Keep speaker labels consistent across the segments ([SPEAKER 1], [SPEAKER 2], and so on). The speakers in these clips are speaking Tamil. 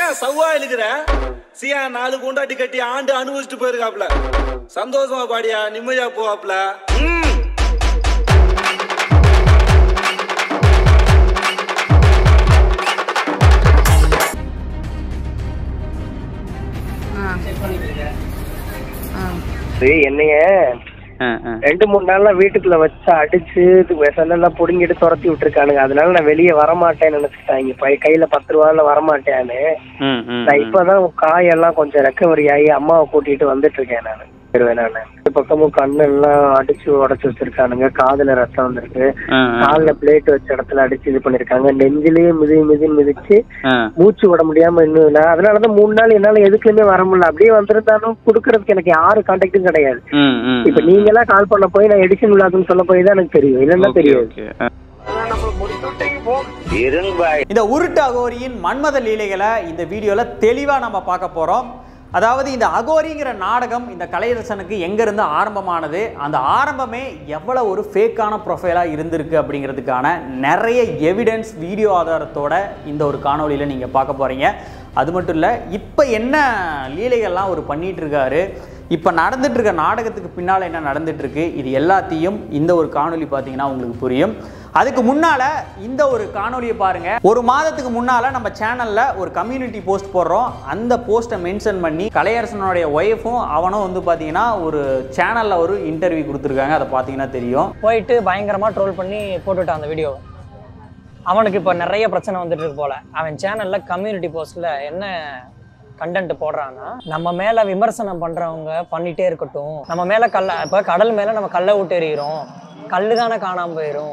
[SPEAKER 1] ஏன் சவ்வா இழுக்கிற சியா நாலு குண்டாட்டி கட்டி ஆண்டு அனுபவிச்சுட்டு போயிருக்காப்ல சந்தோஷமா பாடியா நிம்மதியா போவாப்ல ம்
[SPEAKER 2] இது என்னைய ரெண்டு மூணு நாள்ல வீட்டுக்குள்ள வச்சு அடிச்சு செல்லாம் புடுங்கிட்டு துரத்தி விட்டுருக்கானுங்க அதனால நான் வெளியே வரமாட்டேன்னு நினைச்சிட்டாங்க பை கையில பத்து ரூபால வரமாட்டேன்னு நான் இப்பதான் காயெல்லாம் கொஞ்சம் ரெக்கவரி ஆகி அம்மாவை கூட்டிட்டு வந்துட்டு இருக்கேன் நான் நானு இந்த பக்கமும் கண்ணெல்லாம் அடிச்சு உடைச்சு வச்சிருக்கானுங்க காதுல ரத்தம் வந்திருக்கு கால்ல பிளேட் வச்ச இடத்துல அடிச்சு இது பண்ணிருக்காங்க நெஞ்சிலேயே மிதி மிதி மிதிச்சு மூச்சு விட முடியாம இன்னும் இல்ல அதனாலதான் மூணு நாள் என்னால எதுக்குமே வர முடியல அப்படியே வந்திருந்தாலும் குடுக்கறதுக்கு எனக்கு யாரு கான்டாக்டும் கிடையாது இப்ப நீங்க எல்லாம் கால் பண்ண போய் நான் எடிஷன் விழாக்குன்னு சொல்ல போய் தான் எனக்கு தெரியும் இல்லன்னா தெரியாது
[SPEAKER 3] இந்த உருட்டு அகோரியின் மன்மத லீலைகளை இந்த வீடியோவில் தெளிவாக நம்ம பார்க்க போகிறோம் அதாவது இந்த அகோரிங்கிற நாடகம் இந்த கலையரசனுக்கு எங்கேருந்து ஆரம்பமானது அந்த ஆரம்பமே எவ்வளோ ஒரு ஃபேக்கான ப்ரொஃபைலாக இருந்திருக்கு அப்படிங்கிறதுக்கான நிறைய எவிடன்ஸ் வீடியோ ஆதாரத்தோட இந்த ஒரு காணொளியில் நீங்கள் பார்க்க போகிறீங்க அது மட்டும் இல்லை இப்போ என்ன லீலைகள்லாம் அவர் பண்ணிட்டு இருக்காரு இப்போ நடந்துட்டு இருக்க நாடகத்துக்கு பின்னால் என்ன நடந்துட்டு இருக்கு இது எல்லாத்தையும் இந்த ஒரு காணொளி பார்த்தீங்கன்னா உங்களுக்கு புரியும் அதுக்கு முன்னால இந்த ஒரு காணொளியை பாருங்க ஒரு மாதத்துக்கு முன்னால நம்ம சேனல்ல ஒரு கம்யூனிட்டி போஸ்ட் போடுறோம் அந்த போஸ்ட்டை மென்ஷன் பண்ணி கலையரசனுடைய ஒய்ஃபும் அவனும் வந்து பார்த்தீங்கன்னா ஒரு சேனல்ல ஒரு இன்டர்வியூ கொடுத்துருக்காங்க அதை பார்த்தீங்கன்னா தெரியும்
[SPEAKER 4] போயிட்டு பயங்கரமாக ட்ரோல் பண்ணி போட்டுட்டான் அந்த வீடியோவை அவனுக்கு இப்போ நிறைய பிரச்சனை வந்துட்டு இருக்கு போல அவன் சேனலில் கம்யூனிட்டி போஸ்ட்டில் என்ன கண்டென்ட் போடுறான்னா நம்ம மேலே விமர்சனம் பண்ணுறவங்க பண்ணிட்டே இருக்கட்டும் நம்ம மேலே கல்ல இப்போ கடல் மேலே நம்ம கல்லை விட்டு எறிகிறோம் கல்லு தானே காணாமல் போயிடும்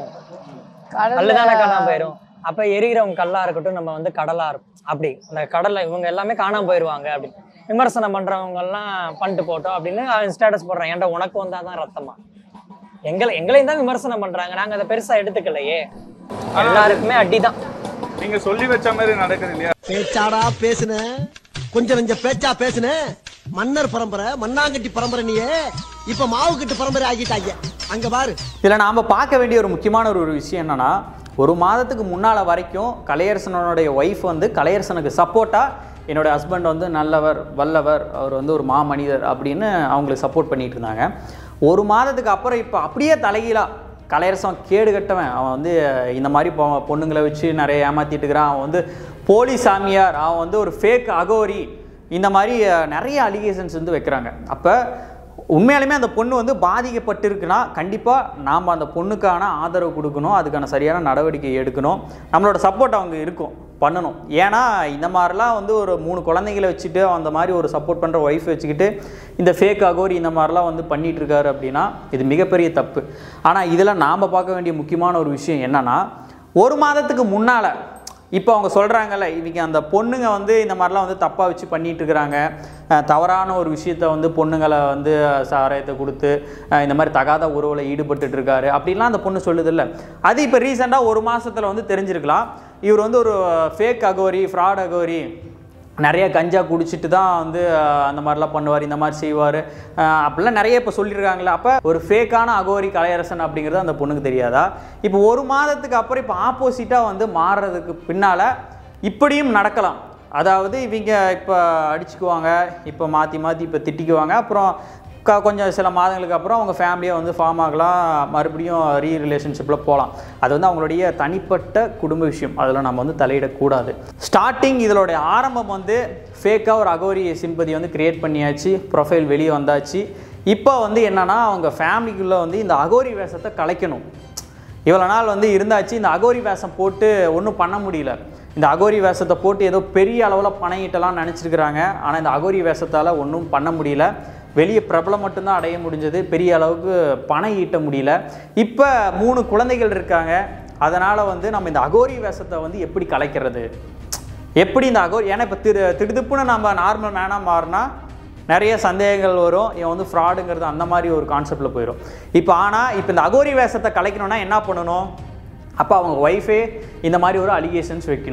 [SPEAKER 4] கல்லு தானே காணாமல் போயிடும் அப்போ எரிகிறவங்க கல்லா இருக்கட்டும் நம்ம வந்து கடலா இருக்கும் அப்படி அந்த கடல்ல இவங்க எல்லாமே காணாம போயிடுவாங்க அப்படி விமர்சனம் பண்றவங்க எல்லாம் பண்ணிட்டு போட்டோம் அப்படின்னு அவன் ஸ்டேட்டஸ் போடுறான் ஏன்டா உனக்கு வந்தா தான் ரத்தமா எங்களை எங்களையும் தான் விமர்சனம் பண்றாங்க நாங்க அதை பெருசா எடுத்துக்கலையே எல்லாருக்குமே அடிதான்
[SPEAKER 1] நீங்க சொல்லி வச்ச மாதிரி நடக்குது இல்லையா
[SPEAKER 5] பேச்சாடா பேசுன கொஞ்சம் கொஞ்சம் பேச்சா பேசுன மன்னர் பரம்பரை மண்ணாங்கட்டி பரம்பரை நீயே இப்ப மாவு கட்டு பரம்பரை ஆகிட்டாங்க அங்க பாரு
[SPEAKER 3] இதில் நாம் பார்க்க வேண்டிய ஒரு முக்கியமான ஒரு ஒரு விஷயம் என்னன்னா ஒரு மாதத்துக்கு முன்னால் வரைக்கும் கலையரசனுடைய ஒய்ஃப் வந்து கலையரசனுக்கு சப்போர்ட்டாக என்னோட ஹஸ்பண்ட் வந்து நல்லவர் வல்லவர் அவர் வந்து ஒரு மாமனிதர் அப்படின்னு அவங்களுக்கு சப்போர்ட் பண்ணிட்டு இருந்தாங்க ஒரு மாதத்துக்கு அப்புறம் இப்போ அப்படியே தலைகீழாக கலையரசன் கேடு கட்டவன் அவன் வந்து இந்த மாதிரி பொ- பொண்ணுங்களை வச்சு நிறைய ஏமாத்திட்டு இருக்கிறான் அவன் வந்து போலி சாமியார் அவன் வந்து ஒரு ஃபேக் அகோரி இந்த மாதிரி அஹ், நிறைய அலிகேஷன்ஸ் வந்து வைக்கிறாங்க அப்போ உண்மையாலுமே அந்த பொண்ணு வந்து பாதிக்கப்பட்டிருக்குன்னா கண்டிப்பாக நாம் அந்த பொண்ணுக்கான ஆதரவு கொடுக்கணும் அதுக்கான சரியான நடவடிக்கை எடுக்கணும் நம்மளோட சப்போர்ட் அவங்க இருக்கும் பண்ணணும் ஏன்னா இந்த மாதிரிலாம் வந்து ஒரு மூணு குழந்தைகளை வச்சுட்டு அந்த மாதிரி ஒரு சப்போர்ட் பண்ணுற ஒய்ஃப் வச்சுக்கிட்டு இந்த ஃபேக் அகோரி இந்த மாதிரிலாம் வந்து பண்ணிட்டு இருக்காரு அப்படின்னா இது மிகப்பெரிய தப்பு ஆனால் இதில் நாம் பார்க்க வேண்டிய முக்கியமான ஒரு விஷயம் என்னன்னா ஒரு மாதத்துக்கு முன்னால் இப்போ அவங்க சொல்கிறாங்கல்ல இன்றைக்கி அந்த பொண்ணுங்க வந்து இந்த மாதிரிலாம் வந்து தப்பாக வச்சு பண்ணிட்டு இருக்கிறாங்க அஹ் தவறான ஒரு விஷயத்த வந்து பொண்ணுங்களை வந்து சாராயத்தை கொடுத்து அஹ் இந்த மாதிரி தகாத உறவில் ஈடுபட்டுட்டு இருக்காரு அப்படின்லாம் அந்த பொண்ணு சொல்லுதில்ல அது இப்போ ரீசெண்டாக ஒரு மாசத்துல வந்து தெரிஞ்சிருக்கலாம் இவர் வந்து ஒரு ஃபேக் அகோரி ஃப்ராட் அகோரி நிறைய கஞ்சா குடிச்சிட்டு தான் வந்து அஹ், அந்த மாதிரிலாம் பண்ணுவார் இந்த மாதிரி செய்வார் அப்படிலாம் நிறைய இப்போ சொல்லியிருக்காங்களே அப்போ ஒரு ஃபேக்கான அகோரி கலையரசன் அப்படிங்கிறது அந்த பொண்ணுக்கு தெரியாதா இப்போ ஒரு மாதத்துக்கு அப்புறம் இப்போ ஆப்போசிட்டாக வந்து மாறுறதுக்கு பின்னால் இப்படியும் நடக்கலாம் அதாவது இவங்க இப்போ அடிச்சுக்குவாங்க இப்போ மாற்றி மாற்றி இப்போ திட்டிக்குவாங்க அப்புறம் க கொஞ்சம் சில மாதங்களுக்கு அப்புறம் அவங்க ஃபேமிலியை வந்து ஃபார்ம் ஆகலாம் மறுபடியும் ரீ ரிலேஷன்ஷிப்பில் போகலாம் அது வந்து அவங்களுடைய தனிப்பட்ட குடும்ப விஷயம் அதில் நம்ம வந்து தலையிடக்கூடாது ஸ்டார்டிங் இதனுடைய ஆரம்பம் வந்து ஃபேக்காக ஒரு அகோரி சிம்பதி வந்து கிரியேட் பண்ணியாச்சு ப்ரொஃபைல் வெளியே வந்தாச்சு இப்போ வந்து என்னன்னா அவங்க ஃபேமிலிக்குள்ளே வந்து இந்த அகோரி வேஷத்தை கலைக்கணும் இவ்வளோ நாள் வந்து இருந்தாச்சு இந்த அகோரி வேஷம் போட்டு ஒன்றும் பண்ண முடியல இந்த அகோரி வேஷத்தை போட்டு ஏதோ பெரிய அளவில் பணம் ஈட்டலாம் நினச்சிருக்கிறாங்க ஆனால் இந்த அகோரி வேஷத்தால் ஒன்றும் பண்ண முடியல வெளியே பிரபலம் மட்டும்தான் அடைய முடிஞ்சது பெரிய அளவுக்கு பணம் ஈட்ட முடியல இப்போ மூணு குழந்தைகள் இருக்காங்க அதனால் வந்து நம்ம இந்த அகோரி வேஷத்தை வந்து எப்படி கலைக்கிறது எப்படி இந்த அகோரி ஏன்னா இப்போ திரு திடுதுப்புன்னு நம்ம நார்மல் மேனாக மாறினா நிறைய சந்தேகங்கள் வரும் இவன் வந்து ஃப்ராடுங்கிறது அந்த மாதிரி ஒரு கான்செப்டில் போயிடும் இப்போ ஆனால் இப்போ இந்த அகோரி வேஷத்தை கலைக்கணும்னா என்ன பண்ணணும் அப்போ அவங்க ஒய்ஃபே இந்த மாதிரி ஒரு அலிகேஷன்ஸ் வைக்கணும்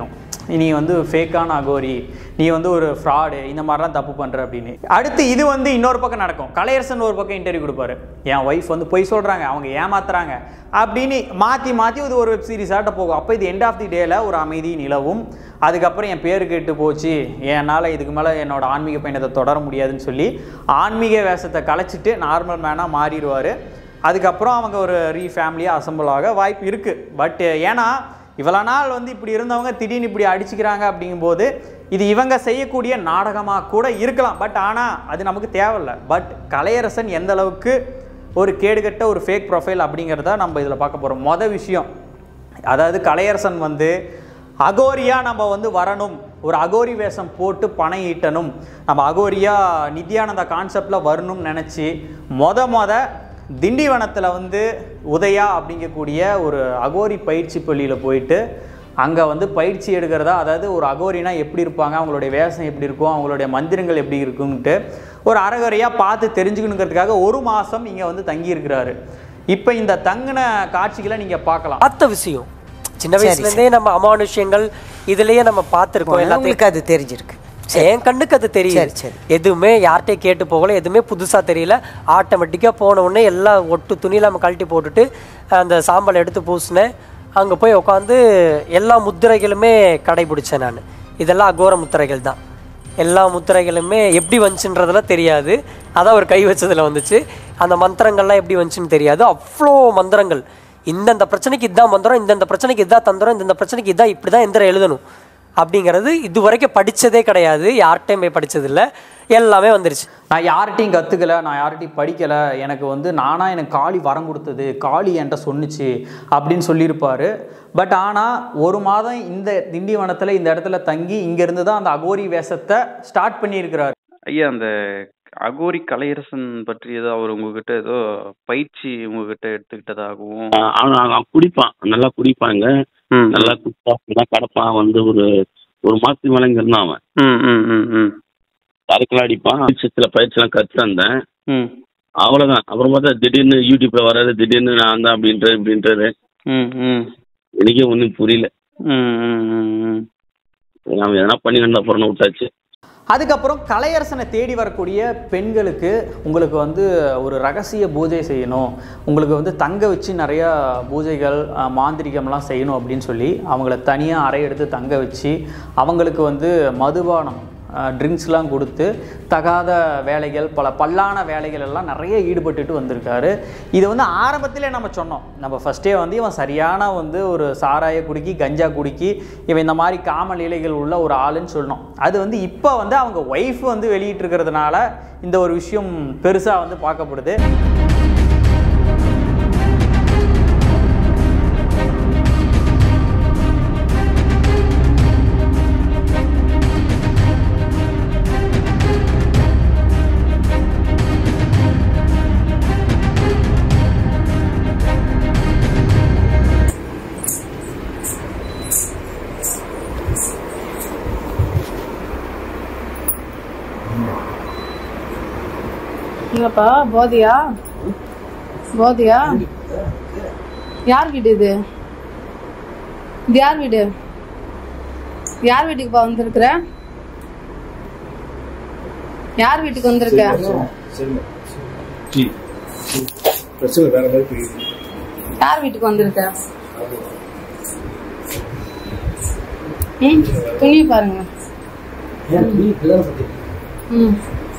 [SPEAKER 3] நீ வந்து ஃபேக்கான அகோரி நீ வந்து ஒரு ஃப்ராடு இந்த மாதிரிலாம் தப்பு பண்ணுற அப்படின்னு அடுத்து இது வந்து இன்னொரு பக்கம் நடக்கும் கலையரசன் ஒரு பக்கம் இன்டர்வியூ கொடுப்பாரு என் ஒய்ஃப் வந்து பொய் சொல்கிறாங்க அவங்க ஏமாத்துறாங்க அப்படின்னு மாற்றி மாற்றி இது ஒரு வெப் சீரிஸாட்ட போகும் அப்போ இது எண்ட் ஆஃப் தி டேல ஒரு அமைதி நிலவும் அதுக்கப்புறம் என் பேர் கெட்டு போச்சு என்னால் இதுக்கு மேலே என்னோட ஆன்மீக பயணத்தை தொடர முடியாதுன்னு சொல்லி ஆன்மீக வேஷத்தை கலைச்சிட்டு நார்மல் மேனாக மாறிடுவார் அதுக்கப்புறம் அவங்க ஒரு ரீ ஃபேமிலியாக அசம்பிள் ஆக வாய்ப்பு இருக்குது பட் ஏன்னா இவ்வளோ நாள் வந்து இப்படி இருந்தவங்க திடீர்னு இப்படி அடிச்சுக்கிறாங்க அப்படிங்கும்போது இது இவங்க செய்யக்கூடிய நாடகமாக கூட இருக்கலாம் பட் ஆனால் அது நமக்கு தேவையில்ல பட் கலையரசன் எந்த அளவுக்கு ஒரு கேடுகட்ட ஒரு ஃபேக் ப்ரொஃபைல் அப்படிங்கிறத நம்ம இதில் பார்க்க போகிறோம் மொதல் விஷயம் அதாவது கலையரசன் வந்து அகோரியா நம்ம வந்து வரணும் ஒரு அகோரி வேஷம் போட்டு பணம் ஈட்டணும் நம்ம அகோரியா நித்யானந்தா கான்செப்டில் வரணும்னு நினச்சி மொத மொத திண்டிவனத்தில் வந்து உதயா அப்படிங்கக்கூடிய ஒரு அகோரி பயிற்சி பள்ளியில் போயிட்டு அங்கே வந்து பயிற்சி எடுக்கிறதா அதாவது ஒரு அகோரினா எப்படி இருப்பாங்க அவங்களுடைய வேஷம் எப்படி இருக்கும் அவங்களுடைய மந்திரங்கள் எப்படி இருக்குன்ட்டு ஒரு அறகுறையாக பார்த்து தெரிஞ்சுக்கணுங்கிறதுக்காக ஒரு மாதம் இங்கே வந்து தங்கியிருக்கிறாரு இப்போ இந்த தங்கின காட்சிகளை நீங்கள் பார்க்கலாம்
[SPEAKER 6] பார்த்த விஷயம் சின்ன வயசுல இருந்தே நம்ம அமானுஷ்யங்கள் இதுலயே நம்ம பார்த்திருக்கோம் எல்லாத்தையும்
[SPEAKER 7] உங்களுக்கு அது தெரிஞ்சிருக்கு
[SPEAKER 6] என் கண்ணுக்கு அது தெரியும்
[SPEAKER 7] சரி, சரி.
[SPEAKER 6] எதுவுமே யார்கிட்டயும் கேட்டு போகல எதுவுமே புதுசா தெரியல ஆட்டோமேட்டிக்கா போன உடனே எல்லாம் ஒட்டு துணியில நம்ம கழட்டி போட்டுட்டு அந்த சாம்பல் எடுத்து பூசினேன் அங்க போய் உட்காந்து எல்லா முத்திரைகளுமே கடைபிடிச்சேன் நான் இதெல்லாம் அகோர முத்திரைகள் தான் எல்லா முத்திரைகளுமே எப்படி வந்துச்சுன்றதெல்லாம் தெரியாது அதான் ஒரு கை வச்சதுல வந்துச்சு அந்த மந்திரங்கள்லாம் எப்படி வந்துச்சுன்னு தெரியாது அவ்வளோ மந்திரங்கள் இந்தந்த பிரச்சனைக்கு இதான் மந்திரம் இந்தந்த பிரச்சனைக்கு இதான் தந்திரம் இந்தந்த பிரச்சனைக்கு இதான் இப்படி தான் எந்திரம் எழுதணும் அப்படிங்கிறது இது வரைக்கும் படிச்சதே கிடையாது யார்கிட்டையும் போய் படிச்சதில்ல எல்லாமே வந்துருச்சு
[SPEAKER 3] நான் யார்கிட்டையும் கற்றுக்கல நான் யார்கிட்டையும் படிக்கலை எனக்கு வந்து நானாக எனக்கு காளி வரம் கொடுத்தது காளி என்கிட்ட சொன்னுச்சு அப்படின்னு சொல்லியிருப்பாரு பட் ஆனால் ஒரு மாதம் இந்த திண்டிவனத்தில் இந்த இடத்துல தங்கி இங்கேருந்து தான் அந்த அகோரி வேஷத்தை ஸ்டார்ட் பண்ணியிருக்கிறாரு
[SPEAKER 8] ஐயா அந்த அகோரி கலையரசன் பற்றி ஏதோ அவர் உங்ககிட்ட ஏதோ பயிற்சி உங்ககிட்ட எடுத்துக்கிட்டதாகவும்
[SPEAKER 9] அவன் அவன் குடிப்பான் நல்லா குடிப்பாங்க
[SPEAKER 8] ம்,
[SPEAKER 9] நல்லா குடிப்பா நல்லா கடப்பான் வந்து ஒரு ஒரு மாசத்துக்கு மேல இங்க இருந்தான் அவன்
[SPEAKER 8] ம், ம், ம், ம்,
[SPEAKER 9] சரக்குலாம் அடிப்பான் சில பயிற்சிலாம் கற்று வந்தேன்
[SPEAKER 8] ம்,
[SPEAKER 9] அவ்வளவுதான் அப்புறம் பார்த்தா திடீர்னு யூடியூப்ல வராது திடீர்னு நான் தான் அப்படின்றது அப்படின்றது
[SPEAKER 8] ம், ம்,
[SPEAKER 9] எனக்கே ஒன்றும் புரியல
[SPEAKER 8] ம், ம், ம், ம்.
[SPEAKER 9] அவன் எதனா பண்ணி கண்ட அப்புறம் விட்டாச்சு
[SPEAKER 3] அதுக்கப்புறம் கலையரசனை தேடி வரக்கூடிய பெண்களுக்கு உங்களுக்கு வந்து ஒரு ரகசிய பூஜை செய்யணும் உங்களுக்கு வந்து தங்க வச்சு நிறையா பூஜைகள் அஹ், மாந்திரிகம்லாம் செய்யணும் அப்படின்னு சொல்லி அவங்கள தனியாக அறை எடுத்து தங்க வச்சு அவங்களுக்கு வந்து மதுபானம் ட்ரிங்க்ஸ்லாம் கொடுத்து தகாத வேலைகள் பல பல்லான வேலைகள் எல்லாம் நிறைய ஈடுபட்டுட்டு வந்திருக்காரு இது வந்து ஆரம்பத்திலே நம்ம சொன்னோம் நம்ம ஃபஸ்ட்டே வந்து இவன் சரியான வந்து ஒரு சாராய குடிக்கி கஞ்சா குடிக்கி இவன் இந்த மாதிரி காம லீலைகள் உள்ள ஒரு ஆளுன்னு சொன்னோம் அது வந்து இப்போ வந்து அவங்க ஒய்ஃப் வந்து வெளியிட்டிருக்கிறதுனால இந்த ஒரு விஷயம் பெருசாக வந்து பார்க்கப்படுது
[SPEAKER 10] என்னப்பா போதியா போதியா யார் வீடு இது இது யார் வீடு யார் வீட்டுக்குப்பா வந்திருக்கிற யார் வீட்டுக்கு வந்திருக்க யார் வீட்டுக்கு வந்திருக்க ம் துணியை பாருங்க ம்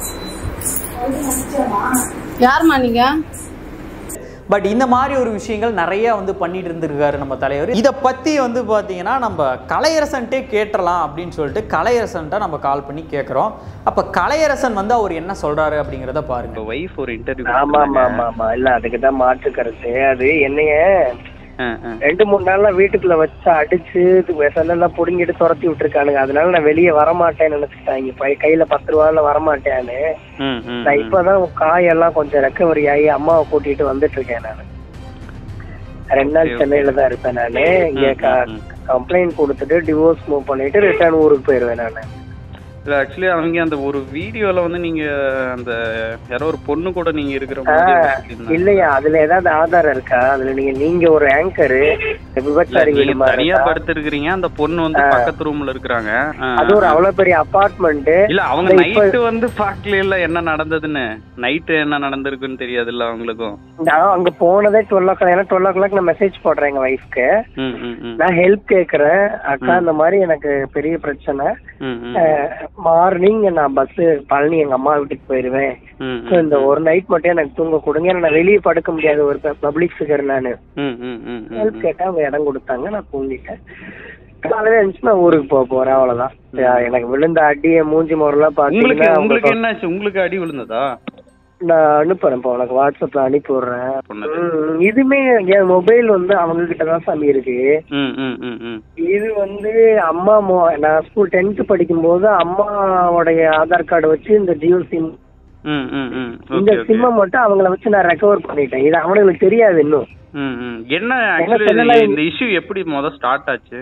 [SPEAKER 10] யாரும்மா நீங்க
[SPEAKER 3] பட் இந்த மாதிரி ஒரு விஷயங்கள் நிறைய வந்து பண்ணிட்டு இருந்திருக்காரு நம்ம தலைவர் இதை பற்றி வந்து பார்த்தீங்கன்னா நம்ம கலையரசன்ட்டே கேட்டலாம் அப்படின்னு சொல்லிட்டு கலையரசன்ட்ட நம்ம கால் பண்ணி கேட்குறோம் அப்போ கலையரசன் வந்து அவர் என்ன சொல்றாரு அப்படிங்கிறத பாருங்க
[SPEAKER 8] உங்க ஒய்ஃப் ஒரு இன்டர்வியூ
[SPEAKER 2] ஆமா ஆமா ஆமா ஆமா இல்ல அதுக்கு தான் மாற்று கருத்து அது என்னைய ரெண்டு மூணு நாள்ல வீட்டுக்குள்ள வச்சு அடிச்சு விசலெல்லாம் புடுங்கிட்டு துரத்தி விட்டுருக்கானுங்க அதனால நான் வெளியே வரமாட்டேன்னு நினைச்சுட்டாங்க பை- கையில பத்து ரூபால வரமாட்டேன்னு நான் இப்பதான் காயெல்லாம் கொஞ்சம் ரெக்கவரி ஆகி அம்மாவை கூட்டிட்டு வந்துட்டு இருக்கேன் நான் ரெண்டு நாள் சென்னையில தான் இருப்பேன் நானு இங்க கம்ப்ளைண்ட் கொடுத்துட்டு டிவோர்ஸ் மூவ் பண்ணிட்டு ரிட்டர்ன் ஊருக்கு போயிருவேன் நானு
[SPEAKER 8] இல்ல ஆக்சுவலி அவங்க அந்த ஒரு வீடியோல வந்து நீங்க அந்த யாரோ ஒரு பொண்ணு கூட நீங்க இருக்கிற மாதிரி
[SPEAKER 2] ஆஹ்,
[SPEAKER 8] சொல்லியிருந்தாங்க.
[SPEAKER 2] இல்லையா அதுல ஏதாவது ஆதாரம் இருக்கா அதுல நீங்க நீங்க ஒரு ஆங்கரு
[SPEAKER 8] இல்ல,
[SPEAKER 2] விபச்சாரி
[SPEAKER 8] நீங்க
[SPEAKER 2] வீடு மாதிரி
[SPEAKER 8] தனியா
[SPEAKER 2] இருக்கா?
[SPEAKER 8] படுத்திருக்கிறீங்க அந்த பொண்ணு வந்து பக்கத்து ரூம்ல இருக்கிறாங்க ஆ,
[SPEAKER 2] அது ஒரு அவ்வளவு பெரிய அபார்ட்மெண்ட்
[SPEAKER 8] இல்ல அவங்க நைட்டு வந்து பாக்கல இல்ல என்ன நடந்ததுன்னு நைட்டு என்ன நடந்திருக்குன்னு தெரியாதுல்ல அவங்களுக்கும்
[SPEAKER 2] நான் அங்க போனதே டுவெல் ஓ கிளாக் ஏன்னா டுவெல் ஓ கிளாக் நான் மெசேஜ் போடுறேன் எங்க ஒய்ஃப்க்கு
[SPEAKER 8] ம் ம் ம்
[SPEAKER 2] நான் ஹெல்ப் கேக்குறேன் அக்கா இந்த மாதிரி எனக்கு பெரிய பிரச்சனை
[SPEAKER 8] ம் ம்
[SPEAKER 2] மார்னிங் நான் பஸ் பழனி எங்க அம்மா வீட்டுக்கு போயிருவேன்
[SPEAKER 8] ம்
[SPEAKER 2] So, இந்த ஒரு நைட் மட்டும் எனக்கு தூங்க கொடுங்க ஏன்னா நான் வெளியே படுக்க முடியாது ஒரு பப்ளிக் ஃபிகர் நானு
[SPEAKER 8] ம் ம் ம் ம்
[SPEAKER 2] ஹெல்ப் கேட்டா அவங்க இடம் கொடுத்தாங்க நான் தூங்கிட்டேன் காலையில எழுந்துச்சு நான் ஊருக்கு போக போறேன் அவ்வளவுதான் யா- எனக்கு விழுந்த அடிய மூஞ்சி முறைலாம்
[SPEAKER 8] உங்களுக்கு
[SPEAKER 2] பாத்தீங்கன்னா
[SPEAKER 8] உங்களுக்கு
[SPEAKER 2] உங்களுக்கு
[SPEAKER 8] என்னாச்சு உங்களுக்கு அடி விழுந்ததா
[SPEAKER 2] நான் அனுப்புறேன் இப்போ உனக்கு வாட்ஸ்அப்ல அனுப்பி விடுறேன்
[SPEAKER 8] பண்ணது.
[SPEAKER 2] ம், இதுமே என் மொபைல் வந்து அவங்க கிட்ட தான் சாமி இருக்கு
[SPEAKER 8] ம் ம் ம் ம்
[SPEAKER 2] இது வந்து அம்மா மொ நான் ஸ்கூல் டென்த் படிக்கும்போது அம்மாவோடைய ஆதார் கார்டு வச்சு இந்த ஜியோ சிம்
[SPEAKER 8] ம் ம் ம்
[SPEAKER 2] இந்த
[SPEAKER 8] ஓகே ஓகே
[SPEAKER 2] சிம்மை மட்டும் அவங்கள வச்சு நான் ரெக்கவர் பண்ணிட்டேன் இது அவனுங்களுக்கு தெரியாது இன்னும்
[SPEAKER 8] ம் ம் என்ன
[SPEAKER 2] என்ன
[SPEAKER 8] ஆக்சுவலி
[SPEAKER 2] சொல்லலாம்
[SPEAKER 8] இந்த இஷ்யூ எப்படி முத ஸ்டார்ட் ஆச்சு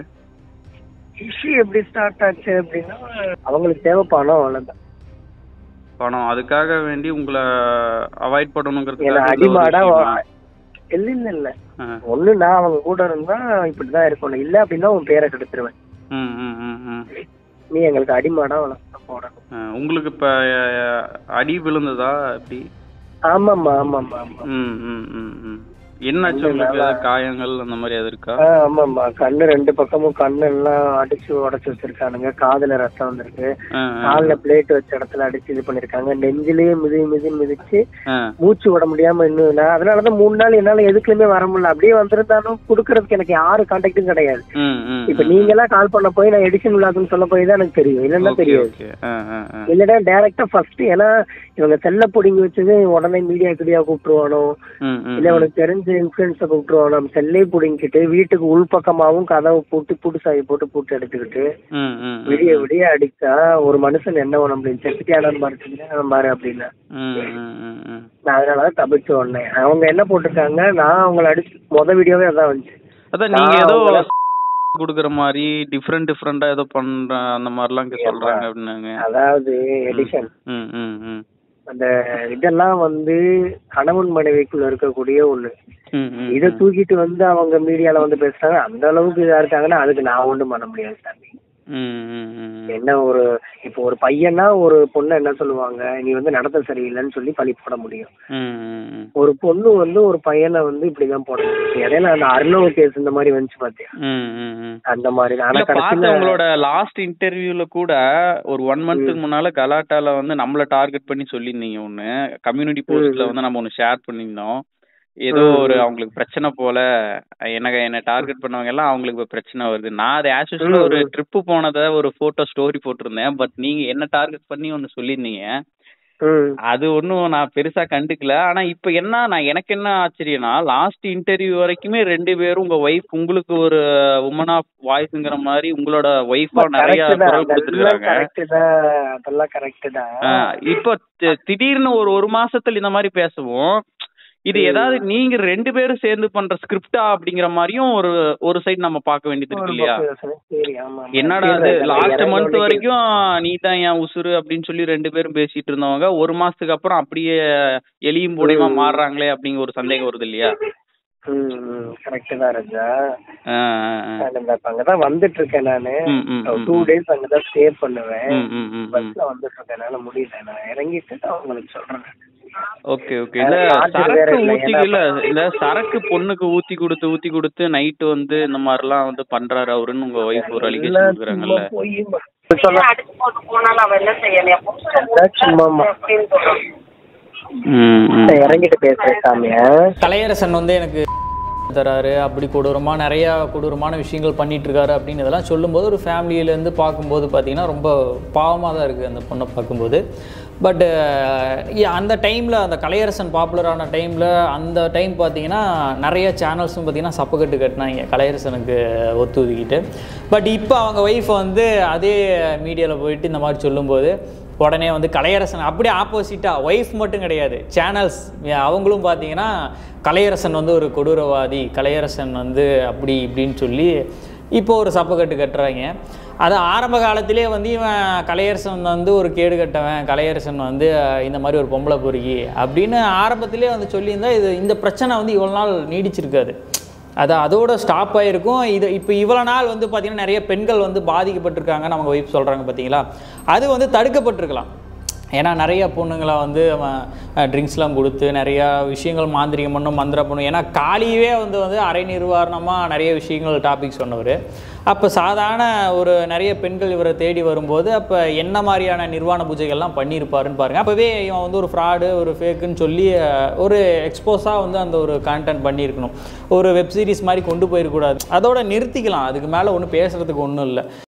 [SPEAKER 2] இஷ்யூ எப்படி ஸ்டார்ட் ஆச்சு அப்படின்னா அவங்களுக்கு தேவை பணம் அவ்வளவுதான்
[SPEAKER 8] பணம் அதுக்காக வேண்டி உங்களை அவாய்ட்
[SPEAKER 2] ஏன்னா
[SPEAKER 8] பண்ணணுங்கிறதுக்காக இந்த ஒரு
[SPEAKER 2] அடிமாடா
[SPEAKER 8] விஷயமா?
[SPEAKER 2] இல்ல இல்ல இல்ல
[SPEAKER 8] ஆ.
[SPEAKER 2] ஒண்ணு நான் அவங்க கூட இருந்தா இப்படிதான் இருக்கணும் இல்ல அப்படின்னா உன் பேரை கெடுத்துருவேன்
[SPEAKER 8] ம் ம் ம் ம்
[SPEAKER 2] நீ எங்களுக்கு அடிமாடா வளர்த்து போடணும்
[SPEAKER 8] ஆ, உங்களுக்கு இப்ப அஹ், அடி விழுந்ததா எப்படி
[SPEAKER 2] ஆமாம்மா ஆமாம்மா ஆமா
[SPEAKER 8] ம் ம் ம் ம் என்னாச்சு உங்களுக்கு ஏதாவது காயங்கள் அந்த மாதிரி எது இருக்கா
[SPEAKER 2] ஆ, ஆமாம்மா கண்ணு ரெண்டு பக்கமும் கண்ணு எல்லாம் அடிச்சு உடைச்சு வச்சிருக்கானுங்க காதுல ரத்தம் வந்திருக்கு
[SPEAKER 8] ஆ, ஆ.
[SPEAKER 2] கால்ல பிளேட் வச்ச இடத்துல அடிச்சு இது பண்ணிருக்காங்க நெஞ்சிலேயே மிதி மிதி மிதிச்சு
[SPEAKER 8] ஆ.
[SPEAKER 2] மூச்சு விட முடியாம இன்னும் நான் அதனாலதான் மூணு நாள் என்னால எதுக்குலயுமே வர முடியல அப்படியே வந்திருந்தாலும் குடுக்கறதுக்கு எனக்கு யாரு கான்டாக்டும் கிடையாது
[SPEAKER 8] ம் ம்
[SPEAKER 2] இப்ப நீங்க எல்லாம் கால் பண்ண போய் நான் எடிஷன் விழாக்குன்னு சொல்ல போய் தான் எனக்கு தெரியும் இல்லன்னா
[SPEAKER 8] ஓகே
[SPEAKER 2] தெரியாது
[SPEAKER 8] ஓகே ஆ ஆ ஆ
[SPEAKER 2] இல்லன்னா டைரக்டா ஃபர்ஸ்ட் ஏன்னா இவங்க செல்ல பிடிங்கி வச்சது உடனே மீடியா கிடியா கூப்பிட்டுருவானோ
[SPEAKER 8] ம் ம்
[SPEAKER 2] இல்ல உனக்கு தெரிஞ்ச இன்ஃபுளுன்ஸ கூப்பிட்டுருவானோ நம்ம செல்லே பிடிங்கிட்டு வீட்டுக்கு உள்பக்கமாவும் கதவை பூட்டி பூட்டு சாவி போட்டு பூட்டு எடுத்துக்கிட்டு
[SPEAKER 8] ம் ம் ம்
[SPEAKER 2] விடிய விடிய அடிச்சா ஒரு மனுஷன் என்ன பண்ண முடியும் செத்துட்டியானு பாரு பாரு அப்படின்னா
[SPEAKER 8] ம் ம் ம் ம்
[SPEAKER 2] நான் அதனாலதான் தப்பிச்சு உடனே அவங்க என்ன போட்டிருக்காங்க நான் அவங்கள அடிச்சு முத வீடியோவே அதான் வந்துச்சு
[SPEAKER 8] அதான் நீங்க
[SPEAKER 2] நான்
[SPEAKER 8] ஏதோ
[SPEAKER 2] அவங்கள-
[SPEAKER 8] குடுக்குற மாதிரி டிஃப்ரெண்ட் டிஃப்ரெண்டா ஏதோ பண்ற அந்த மாதிரிலாம் இங்க சொல்றாங்க அப்படின்னாங்க
[SPEAKER 2] அதாவது எடிஷன்
[SPEAKER 8] ம் ம் ம்
[SPEAKER 2] அந்த இதெல்லாம் வந்து கணவன் மனைவிக்குள்ள இருக்கக்கூடிய ஒண்ணு
[SPEAKER 8] ம் ம்
[SPEAKER 2] இத தூக்கிட்டு வந்து அவங்க மீடியால வந்து பேசுறாங்க அந்த அளவுக்கு இதா இருக்காங்கன்னா அதுக்கு நான் ஒண்ணும் பண்ண முடியாது சாமி
[SPEAKER 8] ம் ம் ம்
[SPEAKER 2] என்ன ஒரு இப்போ ஒரு பையனா ஒரு பொண்ணை என்ன சொல்லுவாங்க நீ வந்து நடத்த சரியில்லைன்னு சொல்லி பழி போட முடியும்
[SPEAKER 8] ம் ம் ம்
[SPEAKER 2] ஒரு பொண்ணு வந்து ஒரு பையனை வந்து இப்படிதான் போட முடியும் இடையில அந்த அர்ணவ கேஸ் இந்த மாதிரி வந்துச்சு பாத்தியா
[SPEAKER 8] ம் ம் ம்
[SPEAKER 2] அந்த மாதிரி தான். ஆனா
[SPEAKER 8] இல்ல
[SPEAKER 2] கடைசியில
[SPEAKER 8] பார்த்த உங்களோட லாஸ்ட் இன்டர்வியூல கூட ஒரு ஒன் மந்த்துக்கு முன்னால கலாட்டால வந்து நம்மள டார்கெட் பண்ணி சொல்லியிருந்தீங்க ஒண்ணு கம்யூனிட்டி போஸ்ட்ல வந்து நம்ம ஒண்ணு ஷேர் பண்ணியிருந்தோம் ஏதோ ஒரு அவங்களுக்கு பிரச்சனை போல எனக்கு என்ன டார்கெட் பண்ணவங்க எல்லாம் அவங்களுக்கு இப்ப பிரச்சனை வருது நான் அது ஆஸ் யூஸ்வல் ஒரு ட்ரிப்பு போனதை ஒரு போட்டோ ஸ்டோரி போட்டிருந்தேன் பட் நீங்க என்ன டார்கெட் பண்ணி ஒன்னு சொல்லியிருந்தீங்க
[SPEAKER 2] ம்
[SPEAKER 8] அது ஒன்றும் நான் பெருசா கண்டுக்கல ஆனா இப்ப என்ன நான் எனக்கு என்ன ஆச்சரியம்னா லாஸ்ட் இன்டர்வியூ வரைக்குமே ரெண்டு பேரும் உங்க ஒய்ஃப் உங்களுக்கு ஒரு உமன் ஆஃப் வாய்ஸ்ங்கிற மாதிரி உங்களோட ஒய்ஃபா நிறைய
[SPEAKER 2] கரெக்ட் தான்
[SPEAKER 8] குரல்
[SPEAKER 2] அதெல்லாம்
[SPEAKER 8] கொடுத்துருக்காங்க
[SPEAKER 2] கரெக்ட் தான் அதெல்லாம் கரெக்ட் தான்
[SPEAKER 8] இப்போ தி- திடீர்னு ஒரு ஒரு மாசத்துல இந்த மாதிரி பேசுவோம் இது ஏதாவது நீங்க ரெண்டு பேரும் சேர்ந்து பண்ற ஸ்கிரிப்டா அப்படிங்கிற மாதிரியும் ஒரு ஒரு சைடு நம்ம பார்க்க வேண்டியது இருக்கு இல்லையா
[SPEAKER 2] சரி ஆமா ஆமா.
[SPEAKER 8] என்னடா அது
[SPEAKER 2] சரி,
[SPEAKER 8] லாஸ்ட்
[SPEAKER 2] இறங்க
[SPEAKER 8] மந்த்
[SPEAKER 2] வேண்டிய
[SPEAKER 8] வரைக்கும் நீ தான் என் உசுரு அப்படின்னு சொல்லி ரெண்டு பேரும் பேசிட்டு இருந்தவங்க ஒரு மாசத்துக்கு அப்புறம் அப்படியே எலியும் பூனையுமா மாறுறாங்களே அப்படிங்கிற ஒரு சந்தேகம் வருது இல்லையா
[SPEAKER 2] ம் கரெக்ட் தான் ராஜா
[SPEAKER 8] ஆ, ஆ, ஆ.
[SPEAKER 2] நான் இந்த இப்ப அங்கதான் வந்துட்டு இருக்கேன் நானு
[SPEAKER 8] ம், ம், ம்,
[SPEAKER 2] டூ
[SPEAKER 8] ம்.
[SPEAKER 2] டேஸ் அங்கதான் ஸ்டே பண்ணுவேன்
[SPEAKER 8] ம், ம், ம், ம்.
[SPEAKER 2] பஸ்ல வந்துட்டு இருக்கேன் என்னால முடியல நான் இறங்கிட்டு அவங்களுக்கு சொல்றேன்
[SPEAKER 8] ஓகே ஓகே இந்த
[SPEAKER 2] charger வேற
[SPEAKER 8] சரக்கு
[SPEAKER 2] இல்ல,
[SPEAKER 8] ஊத்தி
[SPEAKER 2] ஏன்னா-
[SPEAKER 8] இல்ல இந்த சரக்கு பொண்ணுக்கு ஊத்தி கொடுத்து ஊத்தி கொடுத்து நைட்டு வந்து இந்த மாதிரிலாம் வந்து பண்றாரு அவருன்னு உங்க ஒய்ஃப் ஒரு அலிகேஷன்
[SPEAKER 2] எல்லாம்
[SPEAKER 8] கொடுக்குறாங்கல்ல
[SPEAKER 2] சும்மா போய் சொல்ல அதான் சும்மாம்மா.
[SPEAKER 8] ம், ம்.
[SPEAKER 2] நான் இறங்கிட்டு பேசுறேன் சாமியா
[SPEAKER 3] கலையரசன் வந்து எனக்கு தராரு அப்படி கொடூரமாக நிறையா கொடூரமான விஷயங்கள் பண்ணிட்டு இருக்காரு அப்படின்னு இதெல்லாம் சொல்லும்போது ஒரு ஃபேமிலியிலேருந்து பார்க்கும்போது பார்த்தீங்கன்னா ரொம்ப பாவமாக தான் இருக்குது அந்த பொண்ணை பார்க்கும்போது பட்டு அந்த டைமில் அந்த கலையரசன் பாப்புலரான டைமில் அந்த டைம் பார்த்தீங்கன்னா நிறைய சேனல்ஸும் பார்த்தீங்கன்னா சப்பக்கட்டு கட்டினாங்க கலையரசனுக்கு ஒத்து ஒதுக்கிட்டு பட் இப்போ அவங்க ஒய்ஃபை வந்து அதே மீடியாவில் போயிட்டு இந்த மாதிரி சொல்லும்போது உடனே வந்து கலையரசன் அப்படியே ஆப்போசிட்டாக ஒய்ஃப் மட்டும் கிடையாது சேனல்ஸ் அவங்களும் பார்த்தீங்கன்னா கலையரசன் வந்து ஒரு கொடூரவாதி கலையரசன் வந்து அப்படி இப்படின்னு சொல்லி இப்போ ஒரு சப்பக்கட்டு கட்டுறாங்க அது ஆரம்ப காலத்திலே வந்து இவன் கலையரசன் வந்து ஒரு கேடு கட்டவன் கலையரசன் வந்து அஹ், இந்த மாதிரி ஒரு பொம்பளை பொறுக்கி அப்படின்னு ஆரம்பத்திலே வந்து சொல்லியிருந்தா இது இந்த பிரச்சனை வந்து இவ்வளோ நாள் நீடிச்சிருக்காது அது அதோட ஸ்டாப் ஆகிருக்கும் இது இப்போ இவ்வளோ நாள் வந்து பார்த்திங்கன்னா நிறைய பெண்கள் வந்து பாதிக்கப்பட்டிருக்காங்க நமக்கு ஒய்ஃப் சொல்கிறாங்க பார்த்தீங்களா அது வந்து தடுக்கப்பட்டிருக்கலாம் ஏன்னா நிறைய பொண்ணுங்களை வந்து அவன் ட்ரிங்க்ஸ்லாம் கொடுத்து நிறையா விஷயங்கள் மாந்திரிகம் பண்ணும் மந்திர பண்ணும் ஏன்னா காளியவே வந்து வந்து அரை நிர்வாரணமாக நிறைய விஷயங்கள் டாபிக் சொன்னவர் அப்போ சாதாரண ஒரு நிறைய பெண்கள் இவரை தேடி வரும்போது அப்போ என்ன மாதிரியான நிர்வாண பூஜைகள்லாம் பண்ணியிருப்பாருன்னு பாருங்க அப்போவே இவன் வந்து ஒரு ஃப்ராடு ஒரு ஃபேக்குன்னு சொல்லி அஹ், ஒரு எக்ஸ்போஸாக வந்து அந்த ஒரு கான்டென்ட் பண்ணியிருக்கணும் ஒரு வெப் சீரிஸ் மாதிரி கொண்டு போயிருக்கூடாது அதோட நிறுத்திக்கலாம் அதுக்கு மேலே ஒன்றும் பேசுகிறதுக்கு ஒன்றும் இல்லை